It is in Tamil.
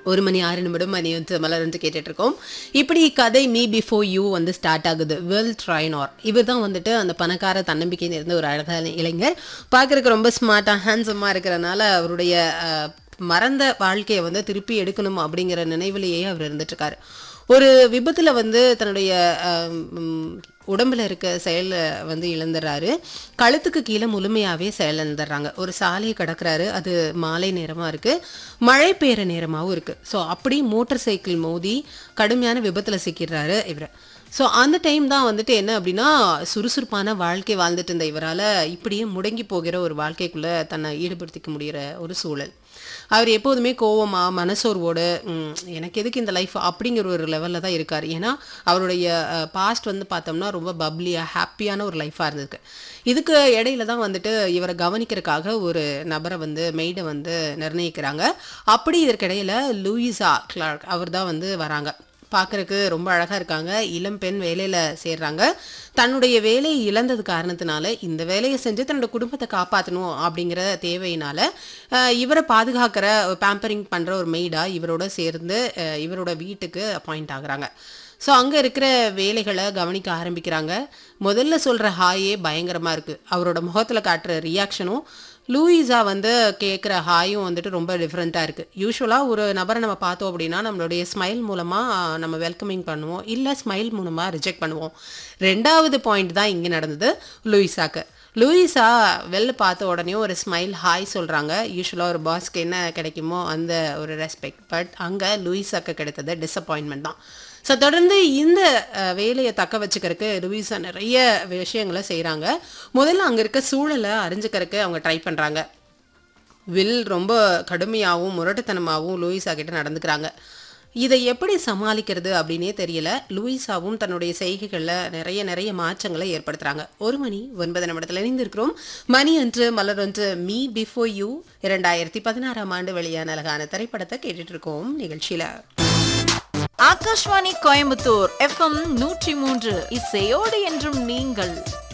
ஒரு மணி ஆறு நிமிடம் மணி வந்து மலர் வந்து கேட்டுட்டு இருக்கோம் இப்படி கதை மீ பிஃபோர் யூ வந்து ஸ்டார்ட் ஆகுது வெல் ட்ரைனார் இவர் தான் வந்துட்டு அந்த பணக்கார தன்னம்பிக்கை இருந்த ஒரு அழகான இளைஞர் பார்க்கறதுக்கு ரொம்ப ஸ்மார்ட்டாக ஹேண்ட்ஸமாக இருக்கிறனால அவருடைய அஹ், மறந்த வாழ்க்கையை வந்து திருப்பி எடுக்கணும் அப்படிங்கிற நினைவிலேயே அவர் இருந்துட்டு இருக்காரு ஒரு விபத்துல வந்து தன்னுடைய அஹ், ம், உடம்புல இருக்க செயலை வந்து இழந்துடுறாரு கழுத்துக்கு கீழே முழுமையாவே செயல் இழந்துடுறாங்க ஒரு சாலையை கடக்குறாரு அது மாலை நேரமா இருக்கு மழை பெய்யுற நேரமாவும் இருக்கு ஸோ அப்படி மோட்டார் சைக்கிள் மோதி கடுமையான விபத்துல சிக்கிடுறாரு இவர் ஸோ அந்த டைம் தான் வந்துட்டு என்ன அப்படின்னா சுறுசுறுப்பான வாழ்க்கை வாழ்ந்துட்டு இருந்த இவரால் இப்படியே முடங்கி போகிற ஒரு வாழ்க்கைக்குள்ள தன்னை ஈடுபடுத்திக்க முடிகிற ஒரு சூழல் அவர் எப்போதுமே கோவமா மனசோர்வோடு "ம், எனக்கு எதுக்கு இந்த லைஃப் அப்படிங்கிற ஒரு லெவலில் தான் இருக்கார் ஏன்னா அவருடைய பாஸ்ட் வந்து பார்த்தோம்னா ரொம்ப பப்ளியாக ஹாப்பியான ஒரு லைஃபாக இருந்திருக்கு இதுக்கு இடையில தான் வந்துட்டு இவரை கவனிக்கிறதுக்காக ஒரு நபரை வந்து மெய்டை வந்து நிர்ணயிக்கிறாங்க அப்படி இதற்கிடையில லூயிசா கிளார்க் அவர் தான் வந்து வராங்க பார்க்கறதுக்கு ரொம்ப அழகாக இருக்காங்க இளம் பெண் வேலையில் சேர்றாங்க தன்னுடைய வேலையை இழந்தது காரணத்தினால இந்த வேலையை செஞ்சு தன்னோட குடும்பத்தை காப்பாற்றணும் அப்படிங்கிற தேவையினால அஹ், இவரை பாதுகாக்கிற பேம்பரிங் பண்ணுற ஒரு மெய்டாக இவரோட சேர்ந்து அஹ், இவரோட வீட்டுக்கு அப்பாயிண்ட் ஆகுறாங்க ஸோ அங்கே இருக்கிற வேலைகளை கவனிக்க ஆரம்பிக்கிறாங்க முதல்ல சொல்கிற ஹாயே பயங்கரமாக இருக்குது அவரோட முகத்தில் காட்டுற ரியாக்ஷனும் லூயிஸா வந்து கேட்குற ஹாயும் வந்துட்டு ரொம்ப டிஃப்ரெண்ட்டாக இருக்குது யூஸ்வலாக ஒரு நபரை நம்ம பார்த்தோம் அப்படின்னா நம்மளுடைய ஸ்மைல் மூலமாக நம்ம வெல்கமிங் பண்ணுவோம் இல்லை ஸ்மைல் மூலமாக ரிஜெக்ட் பண்ணுவோம் ரெண்டாவது பாயிண்ட் தான் இங்கே நடந்தது லூயிஸாக்கு லூயிஸா வெளில பார்த்த உடனே ஒரு ஸ்மைல் ஹாய் சொல்கிறாங்க யூஸ்வலாக ஒரு பாஸ்க்கு என்ன கிடைக்குமோ அந்த ஒரு ரெஸ்பெக்ட் பட் அங்கே லூயிஸாக்கு கிடைத்தது டிசப்பாயின்மெண்ட் தான் ஸோ தொடர்ந்து இந்த அஹ், வேலையை தக்க வச்சுக்கிறதுக்கு லூயிஸா நிறைய விஷயங்களை செய்கிறாங்க முதல்ல அங்கே இருக்க சூழலை அறிஞ்சுக்கிறதுக்கு அவங்க ட்ரை பண்ணுறாங்க வில் ரொம்ப கடுமையாகவும் முரட்டுத்தனமாகவும் லூயிஸா கிட்ட நடந்துக்கிறாங்க இதை எப்படி சமாளிக்கிறது அப்படின்னே தெரியல லூயிஸாவும் தன்னுடைய செய்கைகளில் நிறைய நிறைய மாற்றங்களை ஏற்படுத்துறாங்க ஒரு மணி ஒன்பது நிமிடத்தில் இணைந்திருக்கிறோம் மணி அன்று மலர் ஒன்று மீ பிஃபோர் யூ இரண்டாயிரத்தி பதினாறாம் ஆண்டு வெளியான அழகான திரைப்படத்தை கேட்டுட்டு இருக்கோம் நிகழ்ச்சியில ஆகாஷ்வாணி கோயம்புத்தூர் எஃப்எம் நூற்றி மூன்று இசையோடு என்றும் நீங்கள்